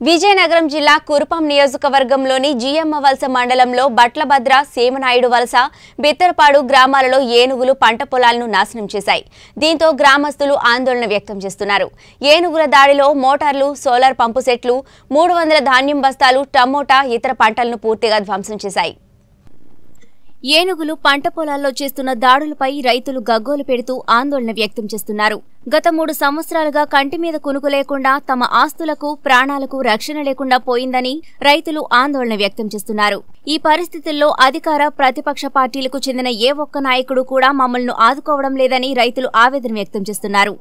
విజయనగరం జిల్లా కురుపాం నియోజకవర్గంలోని జిఎమ్మ వలస మండలంలో బట్లభద్ర సేమనాయుడు వలస బిత్తరపాడు గ్రామాలలో ఏనుగులు పంట పొలాలను నాశనం చేశాయి దీంతో గ్రామస్తులు ఆందోళన వ్యక్తం చేస్తున్నారు ఏనుగుల దాడిలో మోటార్లు సోలార్ పంపు సెట్లు మూడు వందల ధాన్యం బస్తాలు టమోటా ఇతర పంటలను పూర్తిగా ధ్వంసం చేశాయి ఏనుగులు పంట పొలాల్లో చేస్తున్న దాడులపై రైతులు గగ్గోలు పెడుతూ ఆందోళన వ్యక్తం చేస్తున్నారు గత మూడు సంవత్సరాలుగా కంటి మీద కునుకు లేకుండా తమ ఆస్తులకు ప్రాణాలకు రక్షణ లేకుండా పోయిందని రైతులు ఆందోళన వ్యక్తం చేస్తున్నారు ఈ పరిస్థితుల్లో అధికార ప్రతిపక్ష పార్టీలకు చెందిన ఏ ఒక్క నాయకుడు కూడా మమ్మల్ని ఆదుకోవడం లేదని రైతులు ఆవేదన వ్యక్తం చేస్తున్నారు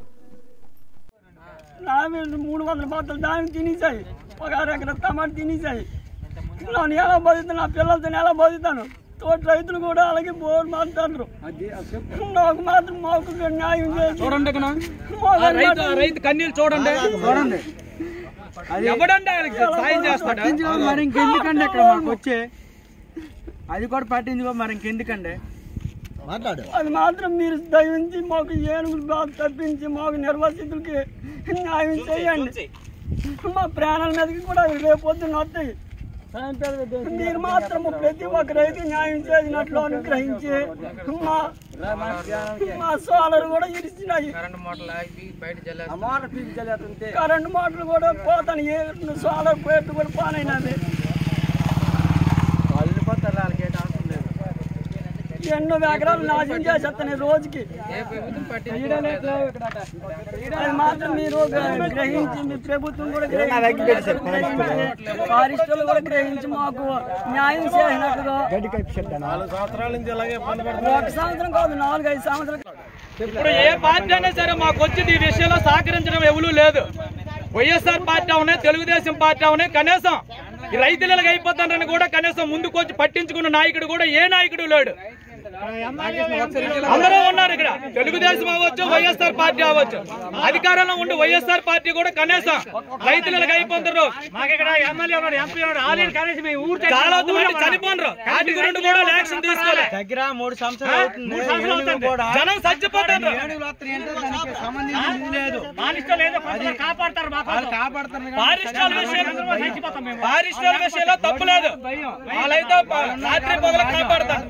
ఆమె మూడు వందల బాటలు దాన్ని తినేసాయి ఒక అరెకర టమాటా తినేసాయి నేను ఎలా బతుకుతాను నా పిల్లలతో ఎలా బతుకుతాను తోటి రైతులు కూడా అలాగే బోర్ మాట్లాడరు నాకు మాత్రం మాకు న్యాయం చేసి చూడండి ఇక్కడ. మాకు ఆ రైతు ఆ రైతు కన్నీళ్ళు చూడండి చూడండి ఎవడండి ఆయనకి సాయం చేస్తాడా పట్టించుకో మరి ఇంకెందుకండి ఇక్కడ మాకు వచ్చే అది కూడా పట్టించుకో మరి ఇంకెందుకండి అది మాత్రం మీరు దయించి మాకు ఏనుగులు బాగా తప్పించి మాకు నిర్వాసితులకి న్యాయం చేయండి మా ప్రాణాల మీదకి కూడా రేపు పొద్దున్న వస్తాయి మీరు మాత్రం ప్రతి ఒక్క రైతు న్యాయం చేసినట్లు అనుగ్రహించి మా మా సోలరు కూడా ఇరిచినాయి కరెంటు మోటార్లు కూడా పోతాను ఏ సోలర్ పేరు కూడా పోనైనది ఎన్నో ఎకరాలు నాశనం చేసేస్తాను రోజుకి అది మాత్రం మీరు గ్రహించి మీ ప్రభుత్వం కూడా గ్రహించి ఫారెస్టులు కూడా గ్రహించి మాకు న్యాయం చేసినట్టుగా ఒక సంవత్సరం కాదు నాలుగు ఐదు సంవత్సరాలు ఇప్పుడు ఏ పార్టీ అయినా సరే మాకు వచ్చి ఈ విషయంలో సహకరించడం ఎవరూ లేదు వైఎస్ఆర్ పార్టీ అవునే తెలుగుదేశం పార్టీ అవునే కనీసం ఈ రైతులకు అయిపోతానని కూడా కనీసం ముందుకు వచ్చి పట్టించుకున్న నాయకుడు కూడా ఏ నాయకుడు లేడు అందరూ ఉన్నారు ఇక్కడ తెలుగుదేశం అవ్వచ్చు వైఎస్ఆర్ పార్టీ అవ్వచ్చు అధికారంలో ఉండి వైఎస్ఆర్ పార్టీ కూడా కనీసం రైతులకు అయిపోతారు చాలా మంది చనిపోండ్రు వాటి గురించి కూడా యాక్షన్ తీసుకోవాలి దగ్గర మూడు సంవత్సరాలు అవుతుంది. ఏనుగులు కూడా జనం చచ్చిపోతారు ఏనుగులు వస్తున్నాయి అంటే దానికి సంబంధించింది లేదు కాపాడతారు వాళ్ళు కాపాడుతారు కానీ పారిశ్రామిక విషయంలో పారిశ్రామిక విషయంలో తప్పు లేదు వాళ్ళైతే రాత్రి పగలు కాపాడతారు